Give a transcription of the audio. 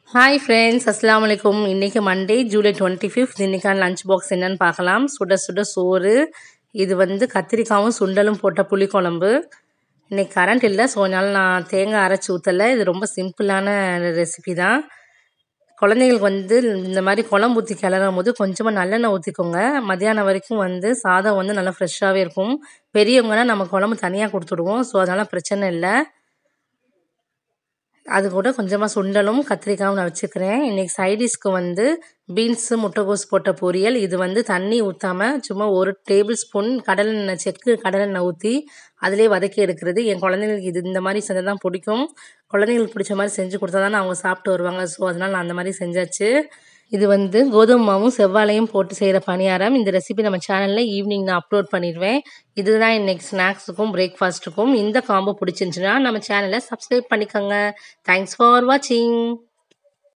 hi friends அஸ்ஸலாமு அலைக்கும் இன்றைக்கி மண்டே ஜூலை டுவெண்ட்டி ஃபிஃப்த் இன்றைக்கான லஞ்ச் பாக்ஸ் என்னன்னு பார்க்கலாம் சுட சுட சோறு இது வந்து கத்திரிக்காவும் சுண்டலும் போட்ட புளிக்குழம்பு இன்றைக்கி கரண்ட் இல்லை ஸோ அதனால் நான் தேங்காய் அரைச்சி ஊற்றலை இது ரொம்ப சிம்பிளான ரெசிபி தான் குழந்தைங்களுக்கு வந்து இந்த மாதிரி குழம்பு ஊற்றி கிளறும் போது கொஞ்சமாக நல்லெண்ணெய் ஊற்றிக்கோங்க மத்தியானம் வரைக்கும் வந்து சாதம் வந்து நல்லா ஃப்ரெஷ்ஷாகவே இருக்கும் பெரியவங்கன்னா நம்ம குழம்பு தனியாக கொடுத்துடுவோம் ஸோ அதனால் பிரச்சனை இல்லை அது கூட கொஞ்சமாக சுண்டலும் கத்திரிக்காயும் நான் வச்சுக்கிறேன் இன்றைக்கி சைடிஷ்க்கு வந்து பீன்ஸு முட்டைகோஸ் போட்ட பொரியல் இது வந்து தண்ணி ஊற்றாமல் சும்மா ஒரு டேபிள் ஸ்பூன் கடலெண்ணெய் செக்கு கடலெண்ணெய் ஊற்றி அதிலே வதக்கி எடுக்கிறது என் குழந்தைங்களுக்கு இது இந்த மாதிரி செஞ்சால் தான் பிடிக்கும் குழந்தைங்களுக்கு பிடிச்ச மாதிரி செஞ்சு கொடுத்தா தானே அவங்க சாப்பிட்டு வருவாங்க ஸோ அதனால் நான் அந்த மாதிரி செஞ்சாச்சு இது வந்து கோதுமை மாவும் செவ்வாழையும் போட்டு செய்கிற பணியாரம் இந்த ரெசிபி நம்ம சேனலில் ஈவினிங் நான் அப்லோட் பண்ணிடுவேன் இதுதான் இன்றைக்கி ஸ்நாக்ஸுக்கும் பிரேக்ஃபாஸ்ட்டுக்கும் இந்த காம்போ பிடிச்சிருந்துச்சுன்னா நம்ம சேனலை சப்ஸ்கிரைப் பண்ணிக்கோங்க தேங்க்ஸ் ஃபார் வாட்சிங்